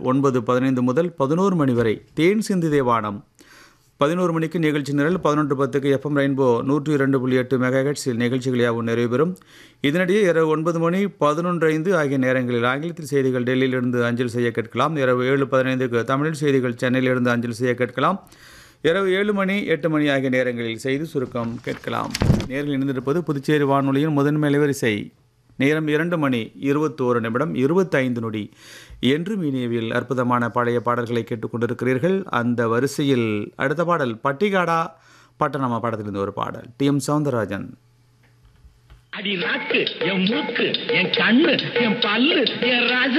ஒன்பது பதினைந்து முதல் பதினோரு மணி வரை தேன் சிந்து தேவானம் பதினோரு மணிக்கு நிகழ்ச்சி நிரல் பதினொன்று பத்துக்கு எஃப்எம் ரெயின்போ நூற்றி இரண்டு புள்ளி எட்டு மெகாஹெட்ஸில் நிகழ்ச்சிகள் யாவும் நிறைவு பெறும் இதனிடையே இரவு ஒன்பது மணி பதினொன்று ஐந்து ஆகிய நேரங்களில் ஆங்கிலத்தில் செய்திகள் டெல்லியிலிருந்து அஞ்சல் செய்ய கேட்கலாம் இரவு ஏழு பதினைந்துக்கு தமிழில் செய்திகள் சென்னையிலிருந்து அஞ்சல் செய்ய கேட்கலாம் இரவு ஏழு மணி எட்டு மணி ஆகிய நேரங்களில் செய்தி சுருக்கம் கேட்கலாம் நேரில் இணைந்திருப்பது புதுச்சேரி வானொலியின் முதன்மை அலைவரிசை நேரம் இரண்டு மணி இருபத்தோரு நிமிடம் இருபத்தைந்து நொடி என்றும் இனியவில் அற்புதமான பழைய பாடல்களை கேட்டுக்கொண்டிருக்கிறீர்கள் அந்த வரிசையில் அடுத்த பாடல் பட்டிகாடா பட்டணமா பாடத்திலிருந்து ஒரு பாடல் டி எம் சவுந்தரராஜன் அடி நாக்கு என் மூக்கு என் கண்ணு என் பல்லு என் ராஜ